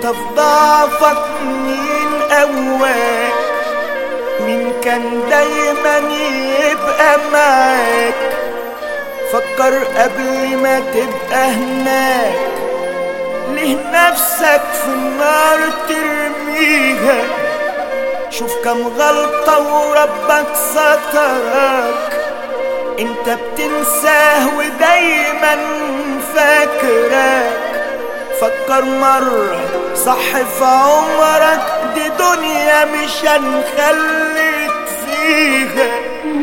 في ضعفك مين قواك مين كان دايما يبقى معاك فكر قبل ما تبقى هناك ليه نفسك في النار ترميها شوف كم غلطة وربك سترك انت بتنساه ودايما فاكرك فكر مرة صح في عمرك دي دنيا مش هنخليك فيها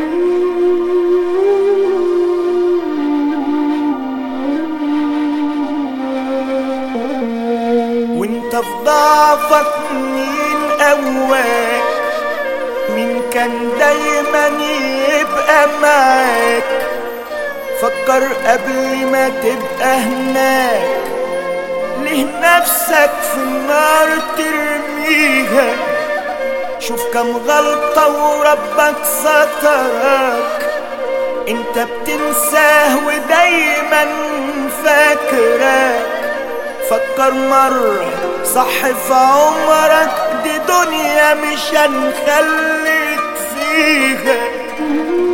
وانت في ضعفك مين قواك مين كان دايما يبقى معاك فكر قبل ما تبقى هناك ليه نفسك في النار ترميها شوف كم غلطة وربك سترك انت بتنساه ودايما فاكرك فكر مرة صح في عمرك دي دنيا مش هنخليك فيها